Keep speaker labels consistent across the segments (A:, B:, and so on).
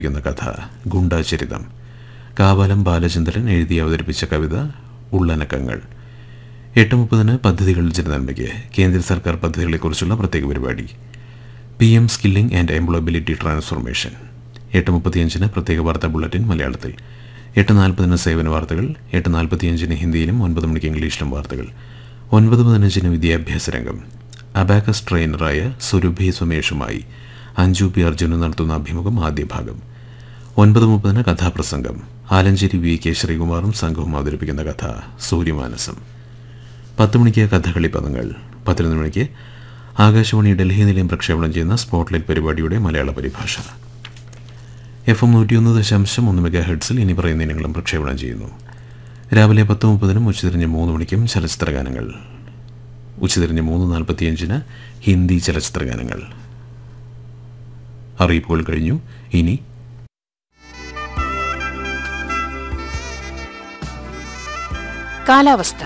A: എന്ന കഥ ഗുണ്ടാചരിതം കാവാലം ബാലചന്ദ്രൻ എഴുതി അവതരിപ്പിച്ച കവിത ഉള്ളനക്കങ്ങൾ എട്ട് മുപ്പതിന് പദ്ധതികൾ ജനനന്മയ്ക്ക് കേന്ദ്ര സർക്കാർ പദ്ധതികളെക്കുറിച്ചുള്ള പ്രത്യേക പരിപാടി P M skilling and employability transformation എട്ട് മുപ്പത്തിയഞ്ചിന് പ്രത്യേക വാർത്താ ബുള്ളറ്റിൻ മലയാളത്തിൽ എട്ട് നാൽപ്പതിന് സേവന വാർത്തകൾ എട്ട് നാൽപ്പത്തിയഞ്ചിന് ഹിന്ദിയിലും ഒൻപത് മണിക്ക് ഇംഗ്ലീഷിലും വാർത്തകൾ ഒൻപത് പതിനഞ്ചിന് വിദ്യാഭ്യാസ രംഗം അബാക്കസ് ട്രെയിനറായ സുരഭി സുമേഷുമായി അഞ്ജു പി അർജുനൻ നടത്തുന്ന അഭിമുഖം ആദ്യ ഭാഗം ഒൻപത് മുപ്പതിന് കഥാപ്രസംഗം ആലഞ്ചേരി വി കെ ശ്രീകുമാറും സംഘവും അവതരിപ്പിക്കുന്ന കഥ സൂര്യമാനസം പത്ത് മണിക്ക് കഥകളി പദങ്ങൾ പതിനൊന്ന് മണിക്ക് ആകാശവാണി ഡൽഹി നിലയം പ്രക്ഷേപണം ചെയ്യുന്ന സ്പോട്ട്ലൈറ്റ് പരിപാടിയുടെ മലയാള പരിഭാഷ എഫ് എം നൂറ്റിയൊന്ന് ദശാംശം ഒന്ന് മെഗാ ഹെഡ്സിൽ ഇനി പറയുന്ന ഇനങ്ങളും പ്രക്ഷേപണം ചെയ്യുന്നു രാവിലെ പത്ത് മുപ്പതിനും ഉച്ചതിരിഞ്ഞ് മൂന്ന് മണിക്കും ചലച്ചിത്ര ഗാനങ്ങൾ ഉച്ചതിരിഞ്ഞ് മൂന്ന് നാൽപ്പത്തിയഞ്ചിന് ഹിന്ദി ചലച്ചിത്ര ഗാനങ്ങൾ അറിയിപ്പുകൾ കഴിഞ്ഞു ഇനി
B: കാലാവസ്ഥ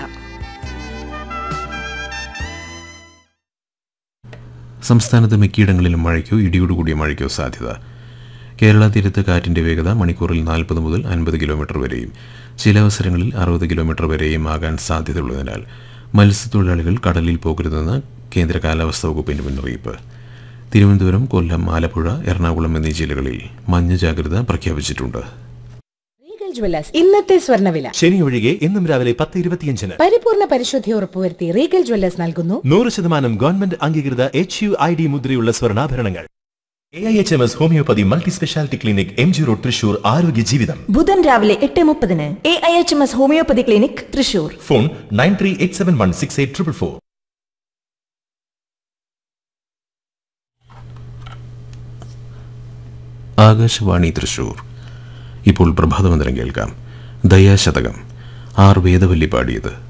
A: സംസ്ഥാനത്ത് മിക്കയിടങ്ങളിലും മഴയ്ക്കോ ഇടിയോടുകൂടിയ മഴയ്ക്കോ സാധ്യത കേരള തീരത്ത് കാറ്റിന്റെ വേഗത മണിക്കൂറിൽ നാൽപ്പത് മുതൽ അൻപത് കിലോമീറ്റർ വരെയും ചില അവസരങ്ങളിൽ അറുപത് കിലോമീറ്റർ വരെയും ആകാൻ സാധ്യതയുള്ളതിനാൽ മത്സ്യത്തൊഴിലാളികൾ കടലിൽ പോകരുതെന്ന് കേന്ദ്ര കാലാവസ്ഥാ വകുപ്പിന്റെ മുന്നറിയിപ്പ് തിരുവനന്തപുരം കൊല്ലം ആലപ്പുഴ എറണാകുളം എന്നീ ജില്ലകളിൽ മഞ്ഞ ജാഗ്രത പ്രഖ്യാപിച്ചിട്ടുണ്ട്
C: റീഗൽ ജ്വല്ലേഴ്സ് ഇന്നത്തെ സ്വർണ്ണവില
D: ശനി ഒഴികെ എന്നും രാവിലെ പത്ത് ഇരുപത്തിയഞ്ചിന്
C: പരിപൂർണ പരിശുദ്ധി ഉറപ്പുവരുത്തി റീഗൽ ജ്വല്ലേഴ്സ് നൽകുന്നു
D: നൂറ് ശതമാനം ഗവൺമെന്റ് അംഗീകൃത എച്ച് യു ഐ ഡി മുദ്രയുള്ള സ്വർണ്ണാഭരണങ്ങൾ A I H M S homoeopathy multi speciality clinic M G road Thrissur ആരോഗ്യ ജീവിതം
E: ബുധൻ രാവിലെ എട്ട് മുപ്പതിന് A I H M S homoeopathy clinic Thrissur
D: phone nine three eight seven one six eight triple four
A: Akashvani Thrissur ഇപ്പോൾ പ്രഭാതമന്ദിരം കേൾക്കാം ദയാശതകം ആർ വേദവല്ലി പാടിയത്